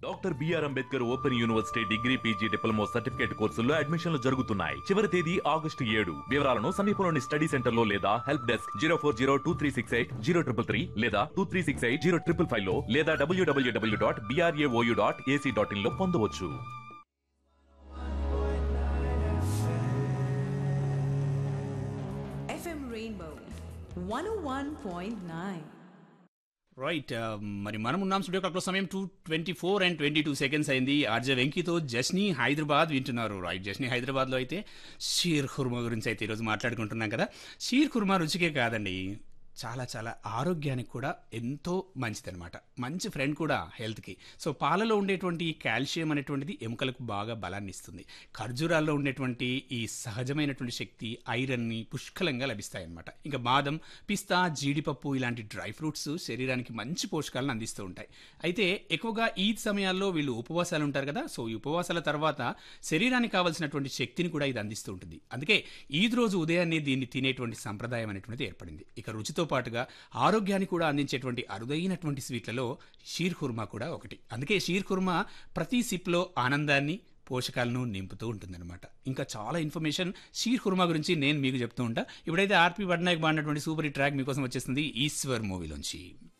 Doctor B R Ambedkar open university degree PG diploma certificate కోర్సుల్లో అడ్మిషన్లు జరుగుతున్నాయి చివరి తేదీ ఆగస్టు ఏడు వివరాలను సమీపంలోని స్టడీ సెంటర్ లో లేదా help desk zero four zero two three six eight zero triple three లేదా two three six eight zero triple five లో లేదా WWW dot BRAOU dot AC dot in లో పొందవచ్చు FM Rainbow 101.9. రైట్ మరి మనం ఉన్నాం స్టూడియో క్లాక్లో సమయం two twenty four and twenty two seconds అయింది ఆర్జే వెంకీతో జస్ని హైదరాబాద్ వింటున్నారు రైట్ జస్ని హైదరాబాద్లో అయితే షీర్ ఖుర్మా గురించి అయితే ఈరోజు మాట్లాడుకుంటున్నాం కదా షీర్ ఖుర్మా రుచికే కాదండి చాలా చాలా ఆరోగ్యానికి కూడా ఎంతో మంచిదన్నమాట మంచి ఫ్రెండ్ కూడా హెల్త్కి సో పాలలో ఉండేటువంటి ఈ కాల్షియం అనేటువంటిది ఎముకలకు బాగా బలాన్ని ఇస్తుంది ఖర్జూరాల్లో ఉండేటువంటి ఈ సహజమైనటువంటి శక్తి ఐరన్ని పుష్కలంగా లభిస్తాయి అన్నమాట ఇంకా బాదం పిస్తా జీడిపప్పు ఇలాంటి డ్రై ఫ్రూట్స్ శరీరానికి మంచి పోషకాలను అందిస్తూ ఉంటాయి అయితే ఎక్కువగా ఈద్ సమయాల్లో వీళ్ళు ఉపవాసాలు ఉంటారు కదా సో ఈ ఉపవాసాల తర్వాత శరీరానికి కావాల్సినటువంటి శక్తిని కూడా ఇది అందిస్తూ ఉంటుంది అందుకే ఈద్ రోజు ఉదయాన్నే దీన్ని తినేటువంటి సంప్రదాయం అనేటువంటిది ఏర్పడింది ఇక రుచితో పాటుగా ఆరోగ్యాన్ని కూడా అందించేటువంటి అరుదైనటువంటి స్వీట్లలో షీర్ ఖుర్మా కూడా ఒకటి అందుకే షీర్ ఖుర్మా ప్రతి సిప్లో ఆనందాన్ని పోషకాలను నింపుతూ ఉంటుందన్నమాట ఇంకా చాలా ఇన్ఫర్మేషన్ షీర్ ఖుర్మా గురించి నేను మీకు చెప్తూ ఉంటా ఇప్పుడైతే ఆర్పి పట్నాయక్ బాడినటువంటి సూపర్ హిట్ ట్రాక్ మీకోసం వచ్చేస్తుంది ఈశ్వర్ మూవీలోంచి